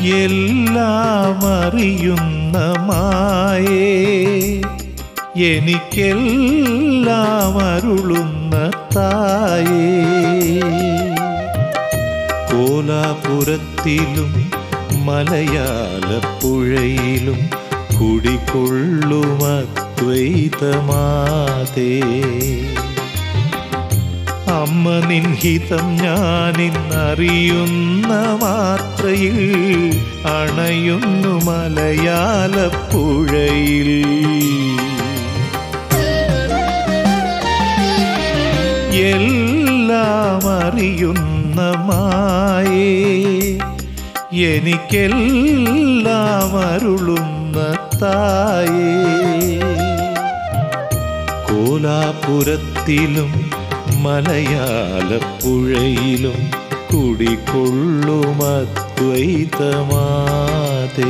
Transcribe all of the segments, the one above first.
എല്ലാം അറിയുന്ന മായേ എനിക്കെല്ലാം അരുളുന്ന തായേ കോലാപുരത്തിലും മലയാളപ്പുഴയിലും കുടികൊള്ളുമദ്വൈതമാതേ അമ്മ നിൻഹിതം ഞാനിന്നറിയുന്ന മാത്രയിൽ അണയുന്നു മലയാളപ്പുഴയിൽ എല്ലാം അറിയുന്ന മായേ എനിക്കെല്ലാം അരുളുന്ന തായേ കോലാപുരത്തിലും മലയാളപ്പുഴയിലും കുടികൊള്ളുമദ്വൈതമാതേ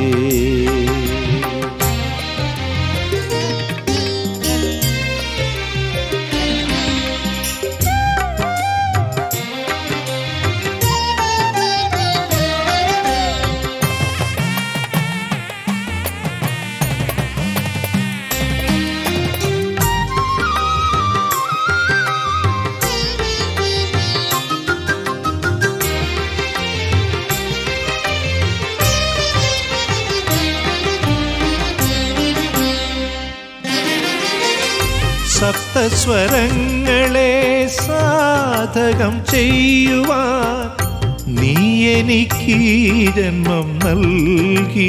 സപ്തസ്വരങ്ങളെ സാധകം ചെയ്യുവാൻ നീ എനിക്ക് ജന്മം നൽകി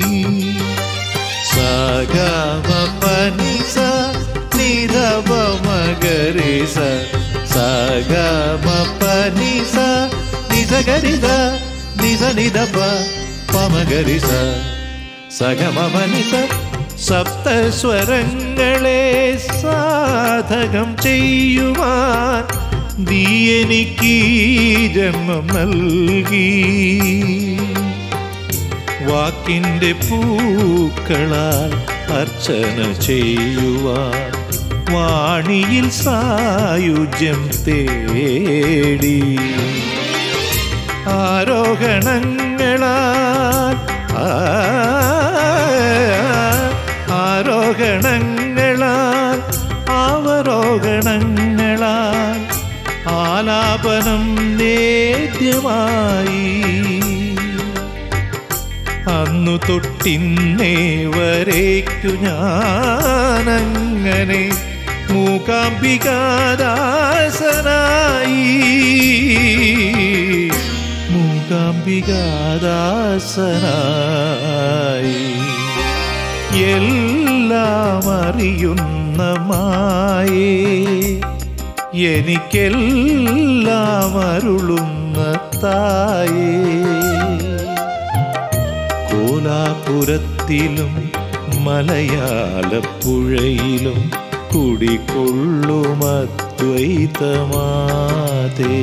സഗമ പനിസ നിരവ മകരിസ സഗമ പനിസ നിസഗരിസ നിസ നിദപ പമകരിസ സഗമ പനിസ സപ്തസ്വരങ്ങളെ സാധകം ചെയ്യുവാൻ നീ എനിക്ക് ജന്മം നൽകി വാക്കിൻ്റെ പൂക്കളാൽ അർച്ചന ചെയ്യുവാൻ വാണിയിൽ സായുജ്യം തേടി ആരോഹണങ്ങളാൽ ആ, ആരോഹണങ്ങളാൽ അവരോഹണങ്ങളാൽ ആലാപനം നേദ്യമായി അന്നു തൊട്ടിന്നേ വരേക്കു ഞാനങ്ങനെ മൂകാംബികാദാസനായി മൂകാംബികാദാസനായി എല്ലാം അറിയുന്ന മായേ എനിക്കെല്ലാം അരുളുന്ന തായേ കോലാപുരത്തിലും മലയാളപ്പുഴയിലും കുടികൊള്ളുമദ്വൈതമാതേ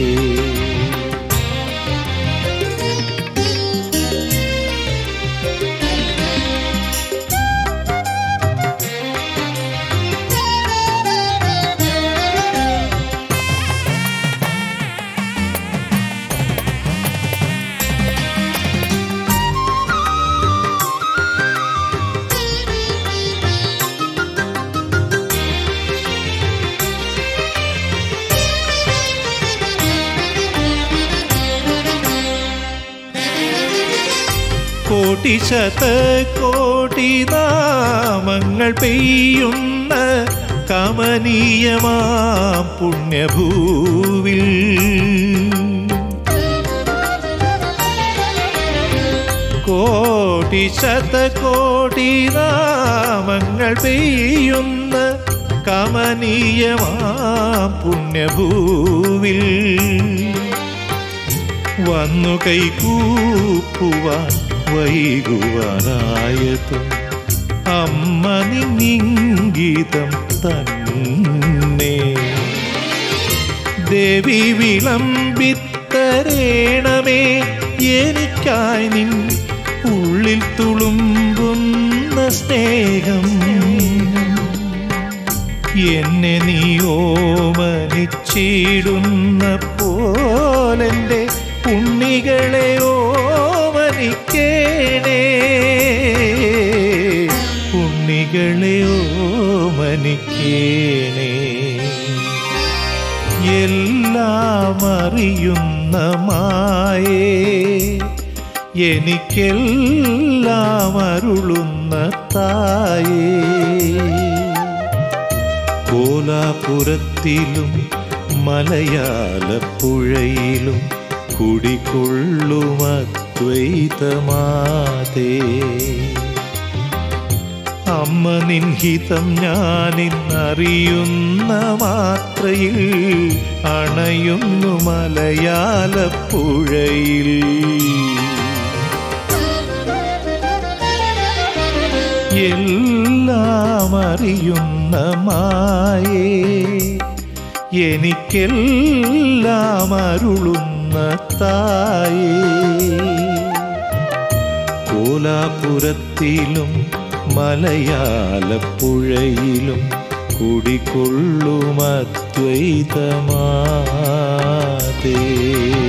കോടി ശത കോടി നാമങ്ങൾ പെയ്യുന്ന കമനീയമാം പുണ്യഭൂവിൽ കോടി ശത കോടി നാമങ്ങൾ പെയ്യുന്ന കമനീയമാം പുണ്യഭൂവിൽ വന്നു കൈകൂപ്പുവാൻ വൈകുവാനായതും അമ്മ നിന്നിംഗീതം തന്നെ ദേവി വിളമ്പിത്തരേണമേ എനിക്കായി നിൻ ഉള്ളിൽ തുളുമ്പുന്ന സ്നേഹം എന്നെ നീ ഓമനിച്ചിടുന്ന പോലെൻ്റെ ഉണ്ണികളെ ഓമനിക്കേ തുണയ്ക്കേണേ എല്ലാം അറിയുന്ന മായേ എനിക്കെല്ലാം അരുളുന്ന തായേ കോലാപുരത്തിലും മലയാളപ്പുഴയിലും കുടികൊള്ളും അദ്വൈതമാതേ അമ്മ നിൻഹിതം ഞാനിന്നറിയുന്ന മാത്രയിൽ അണയുന്നു മലയാളപ്പുഴയിൽ എല്ലാം അറിയുന്ന മായേ എനിക്കെല്ലാം അരുളുന്ന തായേ കോലാപുരത്തിലും മലയാളപ്പുഴയിലും കുടികൊള്ളും അദ്വൈതമാതേ